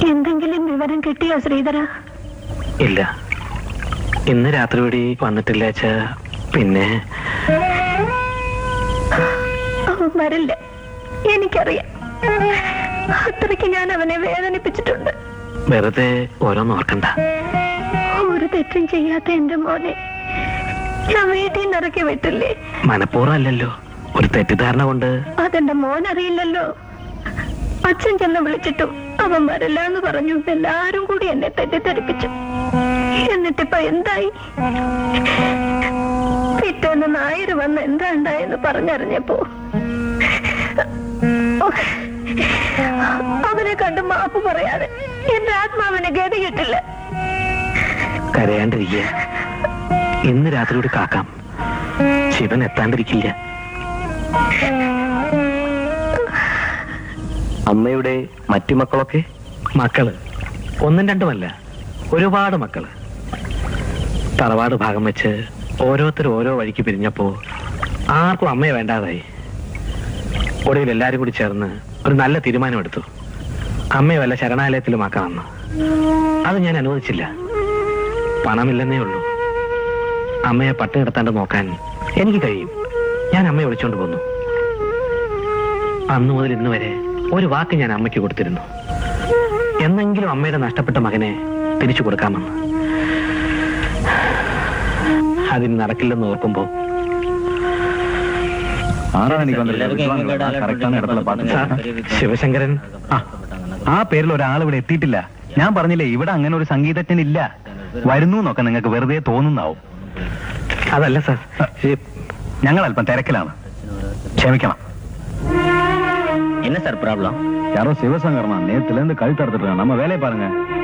എന്തെങ്കിലും വിവരം കിട്ടിയോ ശ്രീധര ഇല്ല ഇന്ന് രാത്രി കൂടി വന്നിട്ടില്ല അച്ഛ പിന്നെ അവൻ വരില്ല എനിക്കറിയാം അത്രയ്ക്ക് ഞാൻ അവനെ വേദനിപ്പിച്ചിട്ടുണ്ട് വെറുതെ ഓരോന്ന് ഓർക്കണ്ട ഒരു തെറ്റും ചെയ്യാത്ത എന്റെ മോനെ ഞാൻ വീട്ടിൽ നിന്ന് ഇറക്കി വിട്ടില്ലേ മനഃപൂർവ്വം അല്ലല്ലോ ഒരു തെറ്റിദ്ധാരണ കൊണ്ട് അതെന്റെ മോൻ അറിയില്ലല്ലോ അച്ഛൻ ചെന്ന് വിളിച്ചിട്ടും അവൻ വരില്ല എന്ന് പറഞ്ഞു എല്ലാരും കൂടി എന്നെ തെറ്റിദ്ധരിപ്പിച്ചു എന്നിട്ടിപ്പൊ എന്തായി പിറ്റേന്ന് നായര് വന്ന് എന്താ ഉണ്ടായെന്ന് പറഞ്ഞറിഞ്ഞപ്പോ അവനെ കണ്ട് മാപ്പ് പറയാതെ എന്റെ ആത്മാവിന് ഗതി കിട്ടില്ല കരയാണ്ടിരിക്കുക ഇന്ന് രാത്രി കൂടി കാക്കാം ശിവൻ എത്താണ്ടിരിക്കില്ല അമ്മയുടെ മറ്റു മക്കളൊക്കെ മക്കള് ഒന്നും രണ്ടുമല്ല ഒരുപാട് മക്കള് തറവാട് ഭാഗം വെച്ച് ഓരോരുത്തരും ഓരോ വഴിക്ക് പിരിഞ്ഞപ്പോ ആർക്കും അമ്മയെ വേണ്ടാതായി ഒടുവിൽ എല്ലാരും കൂടി ചേർന്ന് ഒരു നല്ല തീരുമാനമെടുത്തു അമ്മയെ വല്ല ശരണാലയത്തിലുമാക്കാമെന്ന് അത് ഞാൻ അനുവദിച്ചില്ല പണമില്ലെന്നേ ഉള്ളൂ അമ്മയെ പട്ടി കിടത്താണ്ട് നോക്കാൻ എനിക്ക് കഴിയും ഞാൻ അമ്മയെ വിളിച്ചോണ്ട് പോന്നു അന്നു മുതൽ ഇന്ന് വരെ ഒരു വാക്ക് ഞാൻ അമ്മയ്ക്ക് കൊടുത്തിരുന്നു എന്നെങ്കിലും അമ്മയുടെ നഷ്ടപ്പെട്ട മകനെ തിരിച്ചു കൊടുക്കാമെന്ന് അതിന് നടക്കില്ലെന്ന് ഓർക്കുമ്പോ സാർ ശിവശങ്കരൻ ആ, ആ പേരിൽ ഒരാൾ ഇവിടെ എത്തിയിട്ടില്ല ഞാൻ പറഞ്ഞില്ലേ ഇവിടെ അങ്ങനെ ഒരു സംഗീതജ്ഞൻ ഇല്ല വരുന്നു എന്നൊക്കെ നിങ്ങൾക്ക് വെറുതെ തോന്നുന്നാവും അതല്ല സാർ ഈ ഞങ്ങൾ അല്പം തിരക്കിലാണ് ക്ഷമിക്കണം என்ன சார் ப்ராப்ளம் யாரோ சிவசங்கரமா நேத்துல இருந்து கழுத்து அறுத்துட்டு நம்ம வேலையை பாருங்க